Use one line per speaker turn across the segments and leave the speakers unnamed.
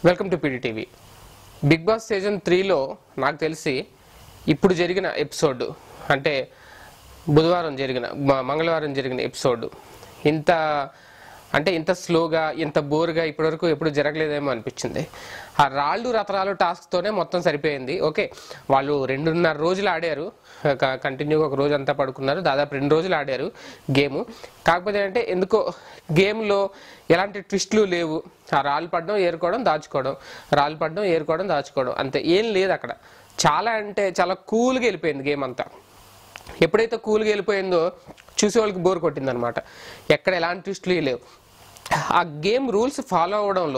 welcome to PDTV Bigg Boss season త్రీలో నాకు తెలిసి ఇప్పుడు జరిగిన ఎపిసోడ్ అంటే బుధవారం జరిగిన మ- మంగళవారం జరిగిన ఎపిసోడ్ ఇంత అంటే ఇంత స్లోగా ఇంత బోర్గా ఇప్పటివరకు ఎప్పుడు జరగలేదేమో అనిపించింది ఆ రాళ్ళు రతరాలు టాస్క్తోనే మొత్తం సరిపోయింది ఓకే వాళ్ళు రెండున్నర రోజులు ఆడారు కంటిన్యూగా ఒక రోజు అంతా పడుకున్నారు దాదాపు రెండు రోజులు ఆడారు గేమ్ కాకపోతే అంటే ఎందుకో గేమ్లో ఎలాంటి ట్విస్ట్లు లేవు ఆ రాళ్ళు పడడం ఏరుకోవడం దాచుకోవడం రాళ్ళు పడడం ఏరుకోవడం దాచుకోవడం అంతే ఏం లేదు అక్కడ చాలా అంటే చాలా కూల్గా వెళ్ళిపోయింది గేమ్ అంతా ఎప్పుడైతే కూల్గా వెళ్ళిపోయిందో చూసే వాళ్ళకి బోర్ కొట్టిందనమాట ఎక్కడ ఎలాంటి ట్విస్ట్లు లేవు ఆ గేమ్ రూల్స్ ఫాలో అవడంలో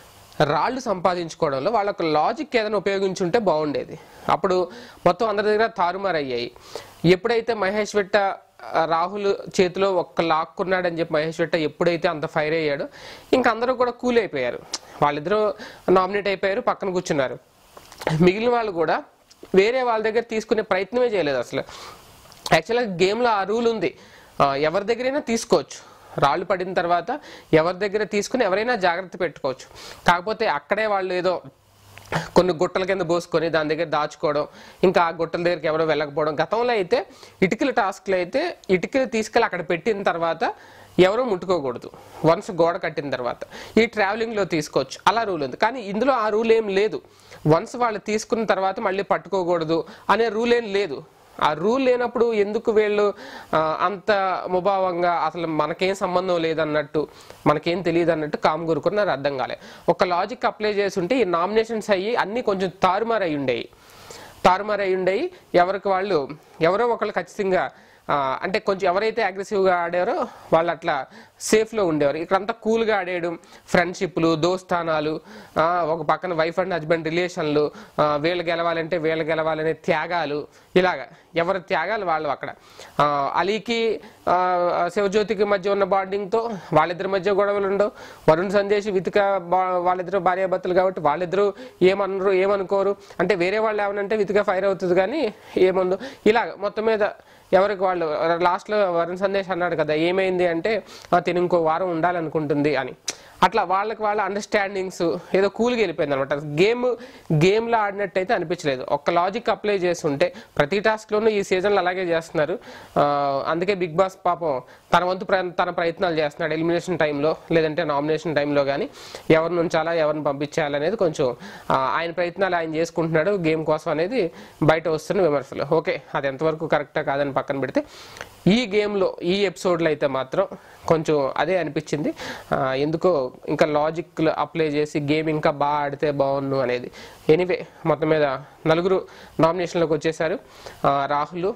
రాళ్ళు సంపాదించుకోవడంలో వాళ్ళకు లాజిక్ ఏదైనా ఉపయోగించుంటే బాగుండేది అప్పుడు మొత్తం అందరి దగ్గర తారుమారయ్యాయి ఎప్పుడైతే మహేష్ వెట్ట ఆ, రాహుల్ చేతిలో ఒక్క లాక్కున్నాడని చెప్పి మహేష్ వెట్ట ఎప్పుడైతే అంత ఫైర్ అయ్యాడో ఇంకా అందరూ కూడా కూల్ అయిపోయారు వాళ్ళిద్దరూ నామినేట్ అయిపోయారు పక్కన కూర్చున్నారు మిగిలిన వాళ్ళు కూడా వేరే వాళ్ళ దగ్గర తీసుకునే ప్రయత్నమే చేయలేదు అసలు యాక్చువల్గా గేమ్లో ఆ రూల్ ఉంది ఆ, ఎవరి దగ్గరైనా తీసుకోవచ్చు రాళ్ళు పడిన తర్వాత ఎవరి దగ్గర తీసుకుని ఎవరైనా జాగ్రత్త పెట్టుకోవచ్చు కాకపోతే అక్కడే వాళ్ళు ఏదో కొన్ని గుట్టల కింద పోసుకొని దాని దగ్గర దాచుకోవడం ఇంకా ఆ గుట్టల దగ్గరికి ఎవరో వెళ్ళకపోవడం గతంలో అయితే ఇటుకల టాస్క్లు అయితే ఇటుకలు తీసుకెళ్ళి అక్కడ పెట్టిన తర్వాత ఎవరు ముట్టుకోకూడదు వన్స్ గోడ కట్టిన తర్వాత ఈ ట్రావెలింగ్లో తీసుకోవచ్చు అలా రూల్ ఉంది కానీ ఇందులో ఆ రూల్ ఏం లేదు వన్స్ వాళ్ళు తీసుకున్న తర్వాత మళ్ళీ పట్టుకోకూడదు అనే రూల్ ఏం లేదు ఆ రూల్ లేనప్పుడు ఎందుకు వీళ్ళు ఆ, అంత ముభావంగా అసలు మనకేం సంబంధం లేదన్నట్టు మనకేం తెలియదు అన్నట్టు కామ్ కూరుకుని నాకు అర్థం కాలే ఒక లాజిక్ అప్లై చేసి ఉంటే ఈ నామినేషన్స్ అయ్యి అన్నీ కొంచెం తారుమారు అయి ఉండేవి తారుమారు అయి ఉండేవి ఎవరికి వాళ్ళు ఎవరో ఒకళ్ళు ఖచ్చితంగా ఆ, అంటే కొంచెం ఎవరైతే అగ్రెసివ్గా ఆడారో వాళ్ళు అట్లా సేఫ్లో ఉండేవారు ఇక్కడంతా కూల్గా ఆడేయడం ఫ్రెండ్షిప్లు దోస్తానాలు ఆ, ఒక పక్కన వైఫ్ అండ్ హస్బెండ్ రిలేషన్లు ఆ, వీళ్ళు గెలవాలంటే వీళ్ళు గెలవాలనే త్యాగాలు ఇలాగా ఎవరి త్యాగాలు వాళ్ళు అక్కడ ఆ, అలీకి ఆ, శివజ్యోతికి మధ్య ఉన్న బాండింగ్తో వాళ్ళిద్దరి మధ్య గొడవలు ఉండవు వరుణ్ సందేశ్ వితిక బా- వాళ్ళిద్దరు భార్యాభర్తలు కాబట్టి వాళ్ళిద్దరూ ఏమనరు ఏమనుకోరు అంటే వేరే వాళ్ళు ఏమనంటే వితిక ఫైర్ అవుతుంది కానీ ఏముందో ఇలాగ మొత్తం మీద ఎవరికి వాళ్ళు లాస్ట్లో వరుణ్ సందేశ్ అన్నాడు కదా ఏమైంది అంటే "ఆ, తిను ఇంకో వారం ఉండాలనుకుంటుంది అని అట్లా వాళ్ళకి వాళ్ళ అండర్స్టాండింగ్స్ ఏదో కూల్గా వెళ్ళిపోయింది అనమాట గేమ్ గేమ్లో ఆడినట్టయితే అనిపించలేదు ఒక లాజిక్ అప్లై చేస్తుంటే ప్రతి టాస్క్లోనూ ఈ సీజన్లో అలాగే చేస్తున్నారు ఆ, అందుకే బిగ్ బాస్ పాపం తన వంతు ప్ర- తన ప్రయత్నాలు చేస్తున్నాడు ఎలిమినేషన్ టైంలో లేదంటే నామినేషన్ టైంలో కానీ ఎవరిని ఉంచాలా ఎవరిని పంపించాలనేది కొంచెం ఆ, ఆయన ప్రయత్నాలు ఆయన చేసుకుంటున్నాడు గేమ్ కోసం అనేది బయట వస్తున్న విమర్శలు ఓకే అది ఎంతవరకు కరెక్టా కాదని పక్కన పెడితే ఈ గేమ్లో ఈ ఎపిసోడ్లో అయితే మాత్రం కొంచెం అదే అనిపించింది ఆ, ఎందుకో ఇంకా లాజిక్ అప్లై చేసి గేమ్ ఇంకా బాగా ఆడితే బాగుండు అనేది ఎనీవే మొత్తం మీద నలుగురు నామినేషన్లోకి వచ్చేసారు ఆ, రాహుల్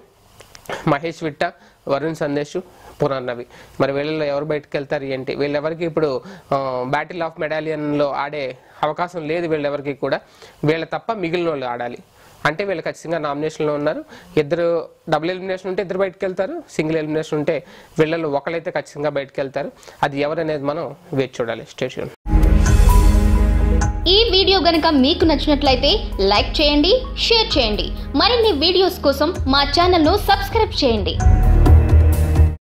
మహేష్ విట్ట వరుణ్ సందేశ్ పునర్నవి మరి వీళ్ళలో ఎవరు బయటకు వెళ్తారు ఏంటి వీళ్ళెవరికి ఇప్పుడు బ్యాటిల్ ఆఫ్ మెడాలియన్లో ఆడే అవకాశం లేదు వీళ్ళెవరికి కూడా వీళ్ళ తప్ప మిగిలిన వాళ్ళు ఆడాలి అంటే వీళ్ళు ఖచ్చితంగా నామినేషన్లో ఉన్నారు ఇద్దరు డబుల్ ఎలిమినేషన్ ఉంటే ఇద్దరు బయటకు వెళ్తారు సింగిల్ ఎలిమినేషన్ ఉంటే వీళ్ళలో ఒకళ్ళైతే ఖచ్చితంగా బయటకు వెళ్తారు అది ఎవరనేది మనం వేచి చూడాలి స్టేషన్
ఈ వీడియో గనుక మీకు నచ్చినట్లయితే లైక్ చేయండి షేర్ చేయండి మరిన్ని వీడియోస్ కోసం మా ఛానల్ను సబ్స్క్రైబ్ చేయండి